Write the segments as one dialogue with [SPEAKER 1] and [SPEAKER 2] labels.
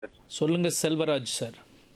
[SPEAKER 1] சொல்லுங்க செல்வராஜ் சார்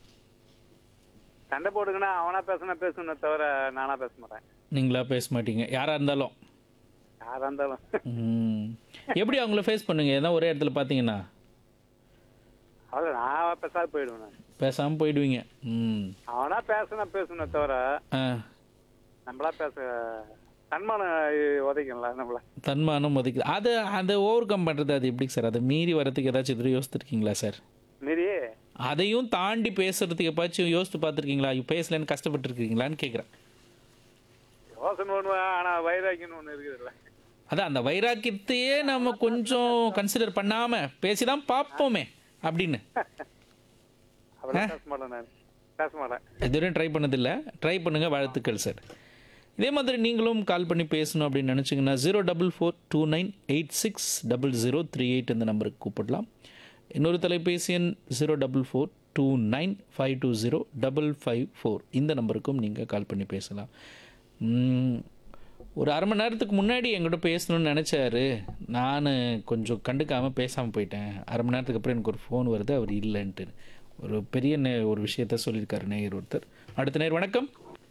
[SPEAKER 2] சண்டை போட்டுக்கினா அவனா பேசுனா பேசணும் தவிர நானா பேச மாட்டேன்
[SPEAKER 1] நீங்களா பேச மாட்டீங்க யாராக இருந்தாலும்
[SPEAKER 2] யாரா இருந்தாலும்
[SPEAKER 1] ம். எப்படி அவங்கள ஃபேஸ் பண்ணுங்க ஏன்னா ஒரே இடத்துல பார்த்தீங்கன்னா
[SPEAKER 2] அவ்வளோ நான் பேசாத போயிடுவேன் நான்.
[SPEAKER 1] பேசாமல் போயிடுவீங்க ம்
[SPEAKER 2] அவனா பேசுனா பேசணும் தவிர
[SPEAKER 1] ஆ
[SPEAKER 2] நம்மளா பேச தன்மானம் உதைக்கல நம்மள
[SPEAKER 1] தன்மானம் ஒதுக்குது அதை அதை ஓவர் கம் பண்ணுறது அது எப்படி சார் அதை மீறி வரதுக்கு ஏதாச்சும் எதிரும் யோசித்துருக்கீங்களா சார்
[SPEAKER 2] மீறி
[SPEAKER 1] அதையும் தாண்டி பேசுறதுக்கு எப்பாச்சும் யோசித்து பார்த்துருக்கீங்களா பேசலன்னு கஷ்டப்பட்டுருக்கீங்களான்னு கேட்குறேன்
[SPEAKER 2] யோசனை ஒன்று ஆனால் வைராக்கியன்னு ஒன்று இருக்குதுல்ல
[SPEAKER 1] அதான் அந்த வைராக்கியத்தையே நம்ம கொஞ்சம் கன்சிடர் பண்ணாமல் பேசி தான் பார்ப்போமே அப்படின்னு
[SPEAKER 2] அப்படிலாம் பேச மாட்டேன் நான் பேச மாட்டேன்
[SPEAKER 1] இதுவரையும் ட்ரை பண்ணதில்லை ட்ரை பண்ணுங்கள் வாழ்த்துக்கள் சார் இதே மாதிரி நீங்களும் கால் பண்ணி பேசணும் அப்படின்னு நினச்சிங்கன்னா zero double four two nine eight six double zero three eight இந்த நம்பருக்கு கூப்பிடலாம் இன்னொரு தொலைபேசி எண் zero double four two nine five two zero double five four இந்த நம்பருக்கும் நீங்கள் கால் பண்ணி பேசலாம் உம், ஒரு அரை மணி நேரத்துக்கு முன்னாடி என்கிட்ட பேசணும்னு நினச்சாரு நான் கொஞ்சம் கண்டுக்காமல் பேசாமல் போயிட்டேன் அரை மணி நேரத்துக்கு அப்புறம் எனக்கு ஒரு ஃபோன் வருது அவர் இல்லைன்ட்டு ஒரு பெரிய நே ஒரு விஷயத்த சொல்லியிருக்காரு நேயர் ஒருத்தர் அடுத்த நேர் வணக்கம்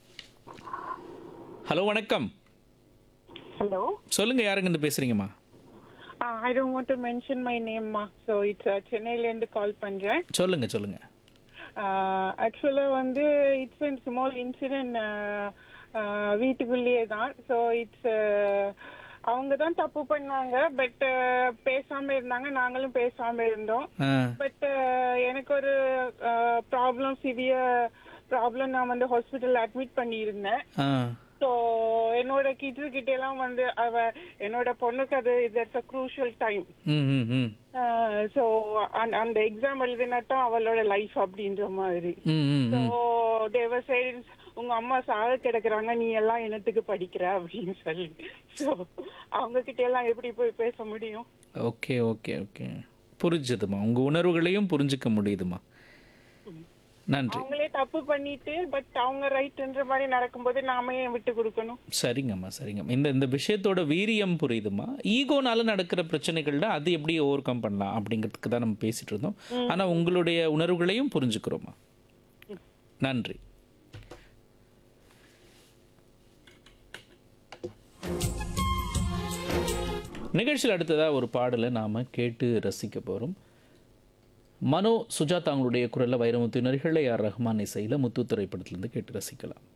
[SPEAKER 1] ஹலோ வணக்கம்
[SPEAKER 3] Hello.
[SPEAKER 1] சொல்லுங்கள் யாருங்க இருந்து பேசுகிறீங்கம்மா
[SPEAKER 3] Uh, I don't want to mention my name, ma. So it's uh, சென்னையிலேருந்து கால் பண்றேன்
[SPEAKER 1] சொல்லுங்கள் சொல்லுங்கள்
[SPEAKER 3] ஆக்சுவலாக வந்து இட்ஸ் அண்ட் ஸ்மால் இன்சிடென்ட் வீட்டுக்குள்ளேயே தான் ஸோ இட்ஸ் அவங்க தான் தப்பு பண்ணாங்க பட் பேசாம இருந்தாங்க நாங்களும் பேசாம இருந்தோம்
[SPEAKER 1] ஆ
[SPEAKER 3] பட் எனக்கு ஒரு ப்ராப்ளம் சிவியர் ப்ராப்ளம் நான் வந்து ஹாஸ்பிட்டல் அட்மிட் பண்ணியிருந்தேன்
[SPEAKER 1] ஆ
[SPEAKER 3] ஸோ என்னோட கிட்ஸு கிட்ட எல்லாம் வந்து அவ என்னோட பொண்ணுக்கு அது இட்ஸ் அ க்ரூஷியல் டைம்
[SPEAKER 1] ம் ம் ம்
[SPEAKER 3] ஸோ அந்த எக்ஸாம் எழுதினட்டும் அவளோட லைஃப் அப்படின்ற மாதிரி
[SPEAKER 1] ம் ம்
[SPEAKER 3] ஸோ தேவர் சைடு உங்க அம்மா சாக கிடக்குறாங்க நீ எல்லாம் என்னத்துக்கு படிக்கிற அப்படின்னு சொல்லி ஸோ அவங்க கிட்ட எல்லாம் எப்படி போய் பேச முடியும்
[SPEAKER 1] ஓகே ஓகே ஓகே புரிஞ்சுதுமா உங்கள் உணர்வுகளையும் புரிஞ்சுக்க முடியுதுமா நன்றி
[SPEAKER 3] அவங்களே தப்பு பண்ணிட்டு பட் அவங்க ரைட்ன்ற மாதிரி நடக்கும்போது நாம ஏன் விட்டு கொடுக்கணும்
[SPEAKER 1] சரிங்கம்மா சரிங்கம்மா இந்த இந்த விஷயத்தோட வீரியம் புரியுதுமா ஈகோனால நடக்கிற பிரச்சனைகள்ல அது எப்படி ஓவர் கம் பண்ணலாம் அப்படிங்கிறதுக்கு தான் நம்ம பேசிட்டு இருந்தோம் ஆனால் உங்களுடைய உணர்வுகளையும் புரிஞ்சுக்கிறோமா நன்றி நிகழ்ச்சியில் அடுத்ததாக ஒரு பாடலை நாம் கேட்டு ரசிக்க போகிறோம் மனோ சுஜாதா அவங்களுடைய குரலில் வைரமுத்து நரிகளை ஆர் ரஹ்மான் இசையில் முத்து திரைப்படத்திலிருந்து கேட்டு ரசிக்கலாம்